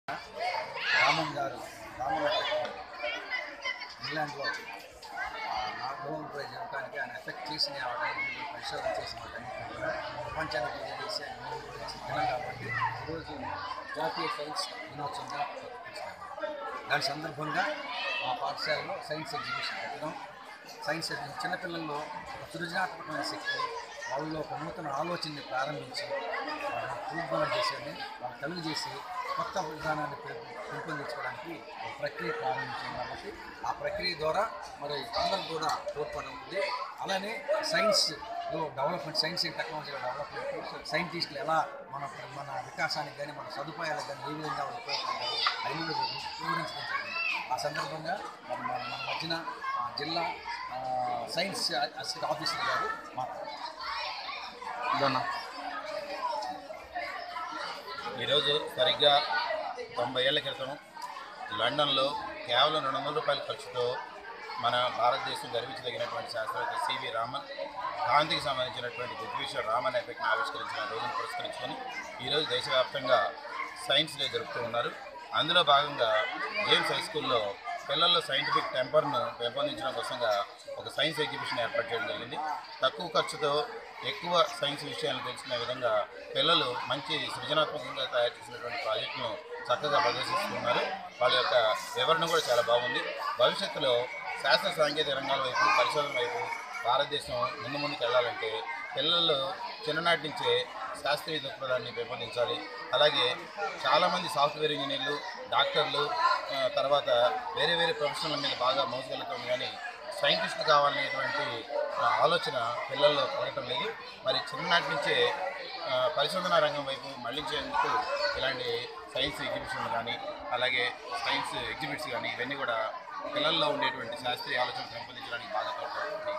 రామన్ గారు రామన్ ఇంగ్లాండ్లో Nobel prize ఇవ్వడానికి ఆయన ఎఫెక్ట్ చేసిన వాటన్నిటిని పరిశోధన చేసిన వాటన్నిటిని కూడా ప్రపంచానికి తెలియజేసి ఆయన నోబెల్ ప్రైజ్ దినం కాబట్టి ఈరోజు జాతీయ సైన్స్ దినోత్సవంగా ప్రకటిస్తారు దాని సందర్భంగా మా పాఠశాలలో సైన్స్ ఎగ్జిబిషన్ పెట్టడం సైన్స్ ఎగ్జిబిషన్ చిన్నపిల్లల్లో ఒక సృజనాత్మకమైన శక్తి వాళ్ళలో ఒక నూతన ఆలోచనని ప్రారంభించి వాళ్ళని పూర్వం చేసేది వాళ్ళు కలుగు చేసి కొత్త విధానాన్ని పెం- పెంపొందించుకోవడానికి ఒక ప్రక్రియ ప్రారంభించింది కాబట్టి ఆ ప్రక్రియ ద్వారా మరి అందరూ కూడా తోడ్పడుతుంది అలానే సైన్స్లో development science and technology development సైంటిస్టులు ఎలా మన మన వికాసానికి కానీ మన సదుపాయాలకు కానీ ఏ విధంగా వాళ్ళు ఉపయోగపడతారు అవి కూడా వివరించడం జరిగింది ఆ సందర్భంగా మరి మన మన మధ్యన ఆ, జిల్లా ఆ, సైన్స్ అసిస్టెంట్ ఆఫీసర్ గారు మాట్లాడారు ఈరోజు సరిగ్గా తొంభై ఏళ్ల క్రితం లండన్లో కేవలం రెండు వందల రూపాయల ఖర్చుతో మన భారతదేశం గర్వించదగినటువంటి శాస్త్రవేత్త సివి రామన్ కాంతికి సంబంధించినటువంటి దిగ్విషయ రామన్ ఎఫెక్ట్ని ఆవిష్కరించిన రోజును పురస్కరించుకొని ఈరోజు దేశవ్యాప్తంగా సైన్స్ డే జరుపుతూ ఉన్నారు అందులో భాగంగా జేమ్స్ హై స్కూల్లో పిల్లల్లో సైంటిఫిక్ టెంపర్ను పెంపొందించడం కోసంగా ఒక సైన్స్ ఎగ్జిబిషన్ ఏర్పాటు చేయడం జరిగింది తక్కువ ఖర్చుతో ఎక్కువ సైన్స్ విషయాలను తెలుసుకునే విధంగా పిల్లలు మంచి సృజనాత్మకంగా తయారు చేసినటువంటి ప్రాజెక్టును చక్కగా ప్రదర్శిస్తున్నారు వాళ్ళ యొక్క వివరణ కూడా చాలా బాగుంది భవిష్యత్తులో శాస్త్ర సాంకేతిక రంగాల వైపు పరిశోధన వైపు భారతదేశం ముందు ముందుకు వెళ్ళాలంటే పిల్లల్లో చిన్ననాటి నుంచే శాస్త్రీయ దృక్పథాన్ని పెంపొందించాలి అలాగే చాలామంది సాఫ్ట్వేర్ ఇంజనీర్లు డాక్టర్లు ఆ, తర్వాత వేరే వేరే ప్రొఫెషన్ల మీద బాగా మోసగలుగుతాం కానీ సైంటిస్ట్ కావాలనేటువంటి ఆ, ఆలోచన పిల్లల్లో కలగటం లేదు మరి చిన్ననాటి నుంచే ఆ, పరిశోధనా రంగం వైపు మళ్లించేందుకు ఇలాంటి సైన్స్ ఎగ్జిబిషన్ కానీ అలాగే సైన్స్ ఎగ్జిబిట్స్ కానీ ఇవన్నీ కూడా పిల్లల్లో ఉండేటువంటి శాస్త్రీయ ఆలోచన పెంపొందించడానికి బాగా తోడ్పడుతుంది